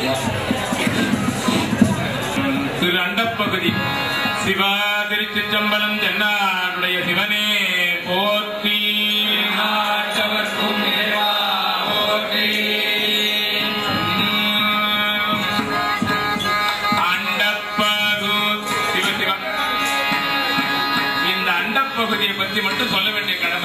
திரு அண்டப்பகுதி சிவா திருச்சிற்றம்பலம் தென்னாடுடைய சிவனே போற்றி நாட்டவர்க்கும் இறைவா போற்றி அண்டப்பகு சிவ சிவா இந்த அண்டப்பகுதியை பத்தி மட்டும் சொல்ல வேண்டிய கடமை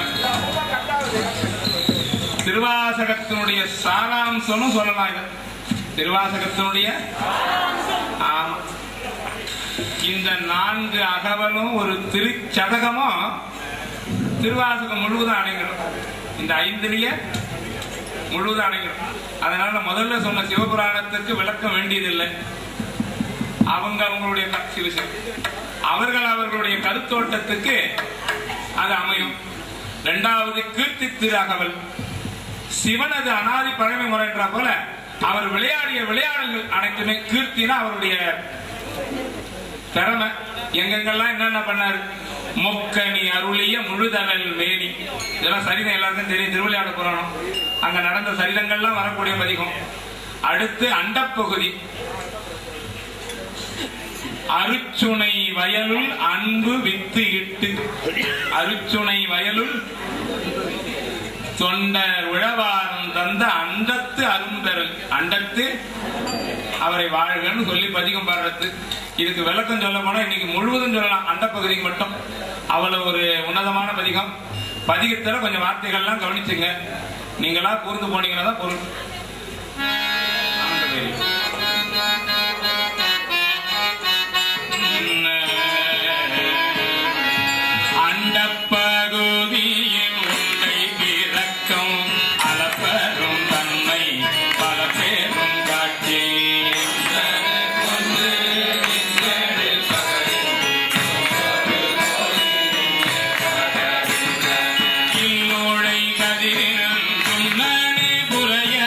திருவாசகத்தினுடைய சாராம்சமும் சொல்லலாம் இதை. திருவாசகத்தினுடைய ஆமா இந்த நான்கு அகவலும் ஒரு திருச்சதகமும் திருவாசகம் முழுவதும் அடங்கிடும் இந்த ஐந்துலயே முழுவதும் அடங்கிடும் அதனால முதல்ல சொன்ன சிவபுராணத்துக்கு விளக்கம் வேண்டியதில்லை அவங்க அவங்களுடைய கட்சி விஷயம் அவர்கள் அவர்களுடைய கருத்தோட்டத்துக்கு அது அமையும் இரண்டாவது கீர்த்தி திரு அகவல் சிவனது அனாதி பழமை முறைன்ற போல அவர் விளையாடிய விளையாடல்கள் அனைத்துமே கீர்த்தினா அவருடைய திறமை எங்கெங்கெல்லாம் என்னென்ன பண்ணாரு முக்கணி அருளிய முழுதனல் மேனி இதெல்லாம் சரிதம் எல்லாருக்கும் தெரியும் திருவிளையாட புராணம் அங்க நடந்த சரிதங்கள்லாம் வரக்கூடிய பதிகம் அடுத்து அண்டப்பகுதி அருச்சுனை வயலுள் அன்பு வித்து இட்டு அருச்சுனை வயலுள் தொண்டர் உழவாரம் தந்த அண்டத்து அரும்பெறல் அண்டத்து அவரை வாழ்கன்னு சொல்லி பதிகம் பாடுறது இதுக்கு விளக்கம் சொல்ல போனா இன்னைக்கு முழுவதும் சொல்லலாம் அந்த பகுதிக்கு மட்டும் அவ்வளவு ஒரு உன்னதமான பதிகம் பதிகத்துல கொஞ்சம் வார்த்தைகள்லாம் கவனிச்சுங்க நீங்களா கூர்ந்து போனீங்கன்னா தான் பொருள் ஆனந்த தேவி. அண்டப்பகுதியில் உன்னை பிறக்கும் அளப்பெரும் தன்மை பல பேரும் காட்சி கில்லோடை கதிரின் துன்னணி புரைய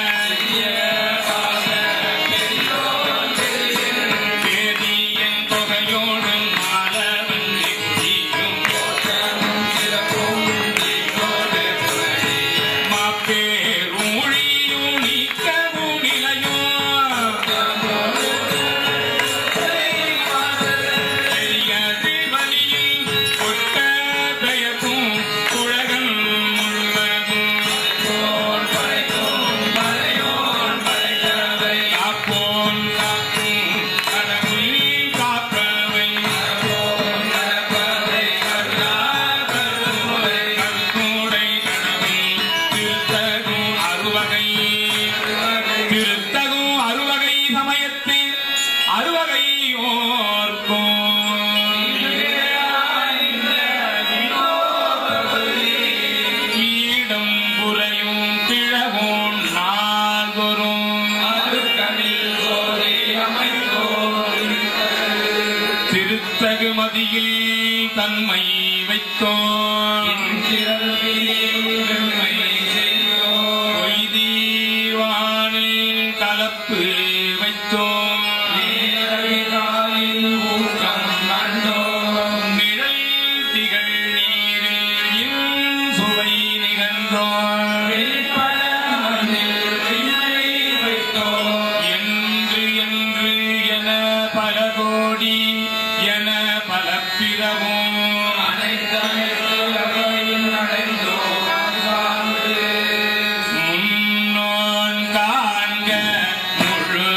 தேதியின் தொகையோடு மாலவன் நெற்றியும் மாப்பேரூழியும் நீக்கவும் நிலையும் பெரியது வலியில் கொட்ட பெயர்க்கும் உலகம் முழுவதும் காப்போன் காக்கும் கடவுள் காப்பவை கருத்தூடை கடவுள் திருத்தகும் அறுவகை திருத்தகும் அறுவகை சமயத்து அறுவகை ஈடம் புரையும் கிழவோன் நாள்தோறும் திருத்தகு மதியில் தன்மை வைத்தோன் பொய்தீவானில் கலப்பு வைத்தோம் நிழல் திகழ் நீரில் இன் சுவை நிகழ்ந்தோம் என்று என்று என பல கோடி என பல பிறவும் முன்னோன் காண்க முழு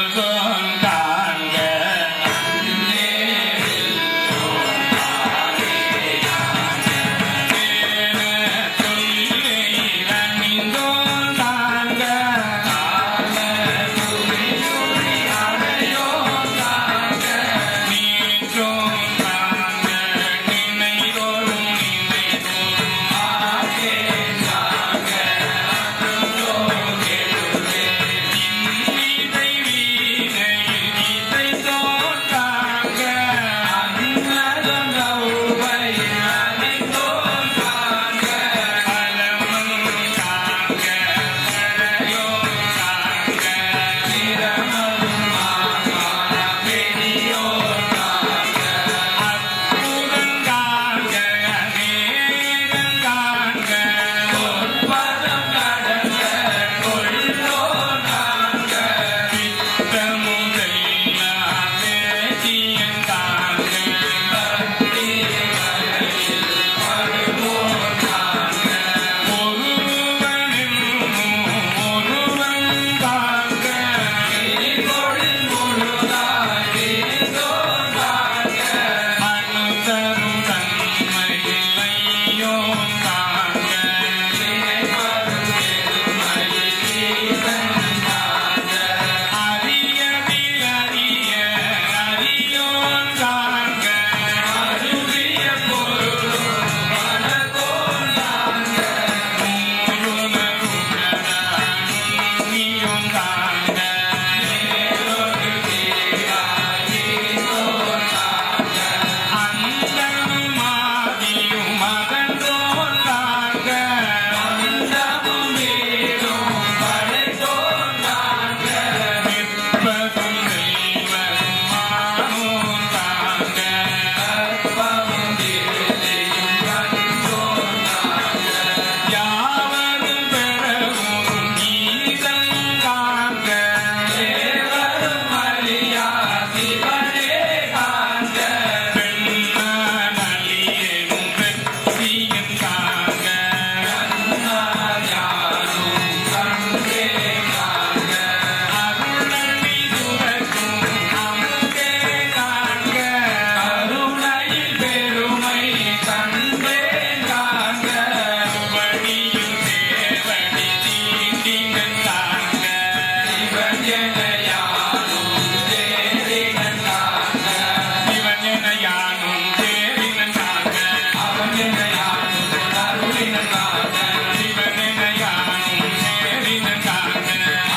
சிவன் என யானும் தேரினன் காக்க சிவன் என யானும் தேரினன் காக்க சிவன் என யானும் தேரினன் காக்க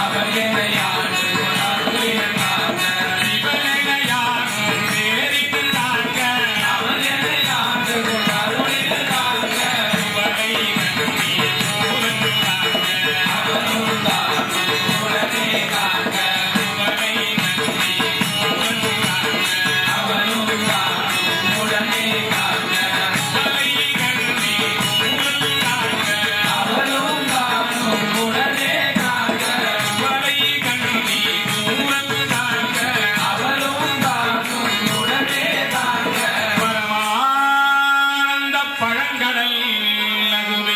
சிவனை நம்பி சூரன் காக்க சிவனை நம்பி சூரன் காக்க தலை கண்ணி சூரன் காக்க சிவனை கண்ணி சூரன் காக்க பரமானந்த பழங்கடல் அதுவே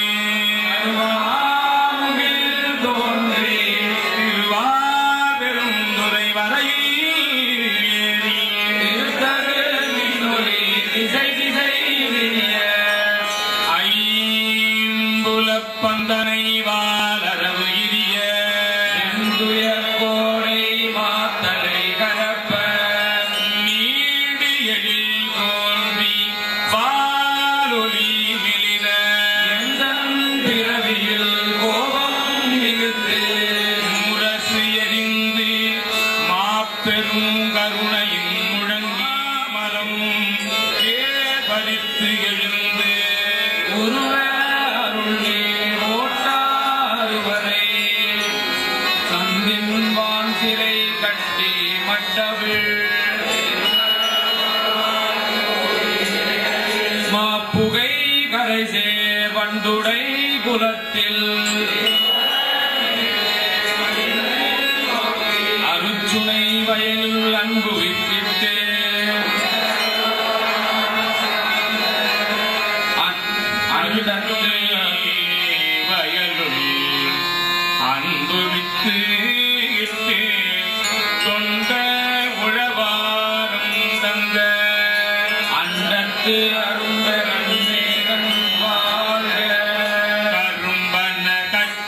திருவாபெரும் துறை வரையில் ஏறி ஐம்புலப் பந்தனை வாலரவு இரிய நீண்டு எழில் தோன்றி வாலொலி மெலிர முரசு எரிந்து மாப்பெரும் கருணையின் முழங்கி மலம் ஏற்படித்து எழுந்து சிலை கட்டி மட்டவிழ் மாப்புகை கரை சேர் வண்டுடை குலத்தில் அருச்சுனை வயலில் அன்பு வித்திட்டு அண்டத்து வயலுள் அன்பு வித்து இட்டு தொண்ட உழவாரம் தந்த அண்டத்து அரும்பெறன் மேகன் வாழ்க கரும்பன கட்ட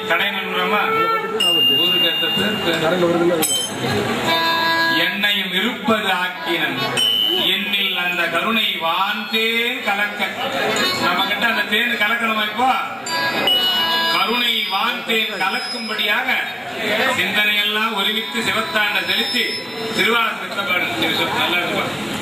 கடைநல்லூரமா ஊருக்கு ஏத்த பேர் பேர். என்னையும் இருப்பது ஆக்கினன் என்னில் அந்த கருணை வான்தேன் கலக்க நம்ம கிட்ட அந்த தேன் கலக்கணுமா இப்போ கருணை வான்தேன் கலக்கும்படியாக சிந்தனையெல்லாம் ஒருமித்து சிவத்தாண்ட செலுத்தி திருவாரூர் நல்லா இருக்கும்